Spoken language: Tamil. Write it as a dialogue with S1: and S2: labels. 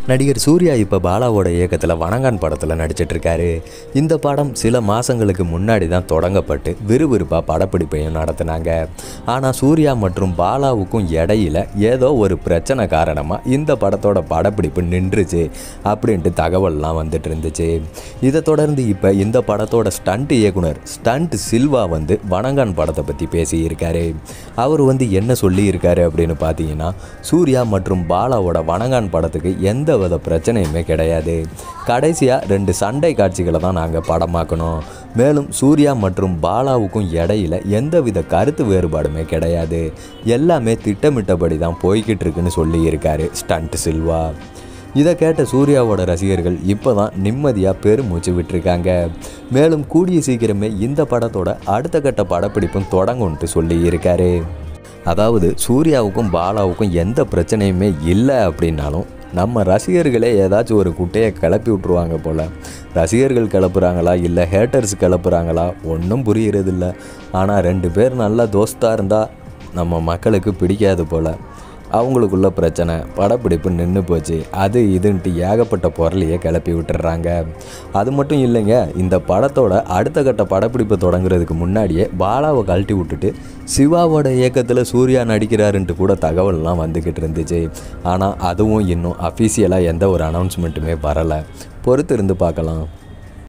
S1: நடிகர் சூர்யா இப்போ பாலாவோட இயக்கத்தில் வணங்கான் படத்தில் நடிச்சிட்டு இருக்காரு இந்த படம் சில மாதங்களுக்கு முன்னாடி தான் தொடங்கப்பட்டு விறுவிறுப்பாக படப்பிடிப்பையும் நடத்தினாங்க ஆனால் சூர்யா மற்றும் பாலாவுக்கும் இடையில ஏதோ ஒரு பிரச்சனை காரணமாக இந்த படத்தோட படப்பிடிப்பு நின்றுச்சு அப்படின்ட்டு தகவல்லாம் வந்துட்டு இருந்துச்சு இதை தொடர்ந்து இப்போ இந்த படத்தோட ஸ்டண்ட் இயக்குனர் ஸ்டண்ட் சில்வா வந்து வணங்கான் படத்தை பற்றி பேசியிருக்காரு அவர் வந்து என்ன சொல்லியிருக்காரு அப்படின்னு பார்த்தீங்கன்னா சூர்யா மற்றும் பாலாவோட வணங்கான் படத்துக்கு எந்த வித பிரச்சனையுமே கிடையாது கடைசியாக ரெண்டு சண்டை காட்சிகளை தான் நாங்கள் படமாக்கணும் மேலும் சூர்யா மற்றும் பாலாவுக்கும் இடையில எந்தவித கருத்து வேறுபாடுமே கிடையாது எல்லாமே திட்டமிட்டபடி தான் போய்கிட்டு இருக்குன்னு சொல்லியிருக்காரு ஸ்டண்ட் சில்வா இதை கேட்ட சூர்யாவோட ரசிகர்கள் இப்போ தான் நிம்மதியாக பெருமூச்சு விட்டுருக்காங்க மேலும் கூடிய சீக்கிரமே இந்த படத்தோட அடுத்த கட்ட படப்பிடிப்பும் தொடங்கும்ட்டு சொல்லியிருக்காரு அதாவது சூர்யாவுக்கும் பாலாவுக்கும் எந்த பிரச்சனையுமே இல்லை அப்படின்னாலும் நம்ம ரசிகர்களே ஏதாச்சும் ஒரு குட்டையை கிளப்பி விட்ருவாங்க போல் ரசிகர்கள் கிளப்புறாங்களா இல்லை ஹேட்டர்ஸ் கிளப்புறாங்களா ஒன்றும் புரியறதில்ல ஆனால் ரெண்டு பேர் நல்லா தோஸ்தாக இருந்தால் நம்ம மக்களுக்கு பிடிக்காது போல் அவங்களுக்குள்ள பிரச்சனை படப்பிடிப்பு நின்று போச்சு அது இதுன்ட்டு ஏகப்பட்ட பொருளையே கிளப்பி விட்டுறாங்க அது மட்டும் இல்லைங்க இந்த படத்தோட அடுத்த கட்ட படப்பிடிப்பு தொடங்குறதுக்கு முன்னாடியே பாலாவை கழட்டி விட்டுட்டு சிவாவோட இயக்கத்தில் சூர்யா நடிக்கிறாருன்ட்டு கூட தகவல்லாம் வந்துக்கிட்டு இருந்துச்சு ஆனால் அதுவும் இன்னும் அஃபீஷியலாக எந்த ஒரு அனௌன்ஸ்மெண்ட்டுமே வரலை பொறுத்து இருந்து பார்க்கலாம்